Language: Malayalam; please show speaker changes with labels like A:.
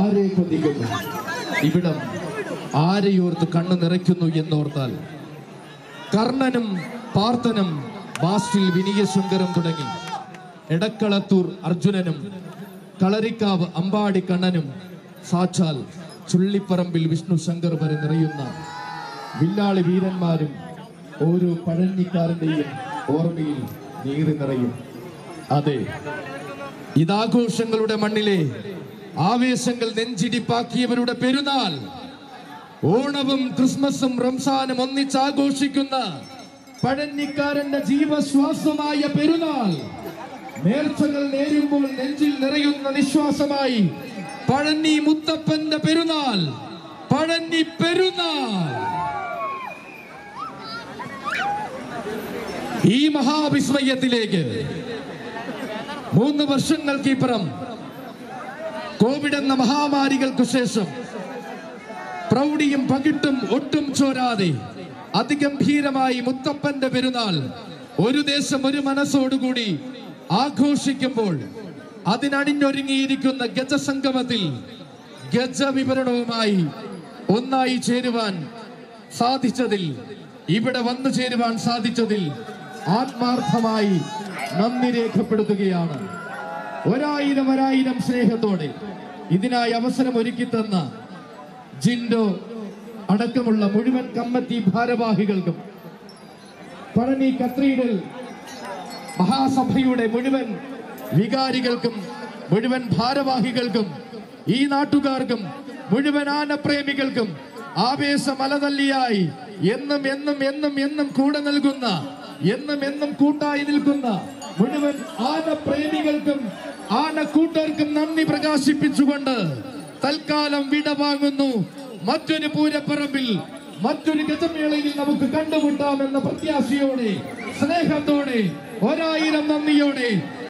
A: ആരെ കൊതിക്കുന്നു ഇവിടം ആരെയോർത്ത് കണ്ണു നിറയ്ക്കുന്നു എന്നോർത്താൽ കർണനും പാർത്ഥനും ബാസ്റ്റിൽ വിനയശങ്കരം തുടങ്ങി എടക്കളത്തൂർ അർജുനനും കളരിക്കാവ് അമ്പാടി കണ്ണനും സാക്ഷാൽ ചുള്ളിപ്പറമ്പിൽ വിഷ്ണു ശങ്കർ വരെ നിറയുന്ന വില്ലാളി വീരന്മാരും ഓരോ പഴഞ്ഞിക്കാരന്റെയും ഓർമ്മയിൽ നീറി നിറയും അതെ ഇതാഘോഷങ്ങളുടെ മണ്ണിലെ ആവേശങ്ങൾ നെഞ്ചിടിപ്പാക്കിയവരുടെ പെരുന്നാൾ ഓണവും ക്രിസ്മസും റംസാനും ഒന്നിച്ചാഘോഷിക്കുന്ന പഴഞ്ഞിക്കാരന്റെ ജീവശ്വാസമായ പെരുന്നാൾ നേർച്ചകൾ നേരുമ്പോൾ നെഞ്ചിൽ നിറയുന്ന നിശ്വാസമായി പഴഞ്ഞി മുത്തപ്പന്റെ പെരുന്നാൾ പഴഞ്ഞി പെരുന്നാൾ ഈ മഹാവിസ്മയത്തിലേക്ക് മൂന്ന് വർഷങ്ങൾക്കിപ്പുറം കോവിഡ് എന്ന മഹാമാരികൾക്കു ശേഷം പ്രൗഢിയും പകിട്ടും ഒട്ടും ചോരാതെ അതിഗംഭീരമായി മുത്തപ്പന്റെ പെരുന്നാൾ ഒരു ദേശം ഒരു മനസ്സോടുകൂടി ആഘോഷിക്കുമ്പോൾ അതിനണിഞ്ഞൊരുങ്ങിയിരിക്കുന്ന ഗജസംഗമത്തിൽ ഗജവിവരണവുമായി ഒന്നായി ചേരുവാൻ സാധിച്ചതിൽ ഇവിടെ വന്നു ചേരുവാൻ സാധിച്ചതിൽ ആത്മാർത്ഥമായി നന്ദി രേഖപ്പെടുത്തുകയാണ് ഒരായിരം ഒരായിരം സ്നേഹത്തോടെ ഇതിനായി അവസരം ഒരുക്കി തന്ന ജിൻഡോ അടക്കമുള്ള മുഴുവൻ കമ്മിറ്റി ഭാരവാഹികൾക്കും പഴനി കത്തീഡ്രൽ മഹാസഭയുടെ മുഴുവൻ വികാരികൾക്കും മുഴുവൻ ഭാരവാഹികൾക്കും ഈ നാട്ടുകാർക്കും മുഴുവൻ ആനപ്രേമികൾക്കും ആവേശ മലതല്ലിയായി എന്നും എന്നും എന്നും എന്നും കൂടെ നൽകുന്ന എന്നും എന്നും കൂട്ടായി നിൽക്കുന്ന മുഴുവൻ ആനപ്രേമികൾക്കും ആനക്കൂട്ടർക്കും നന്ദി പ്രകാശിപ്പിച്ചുകൊണ്ട് തൽക്കാലം വിട വാങ്ങുന്നു മറ്റൊരു പൂരപ്പറമ്പിൽ മറ്റൊരു ഗജമേളയിൽ നമുക്ക് കണ്ടുമുട്ടാമെന്ന പ്രത്യാശയോടെ സ്നേഹത്തോടെ ഒരായിരം നന്ദിയോടെ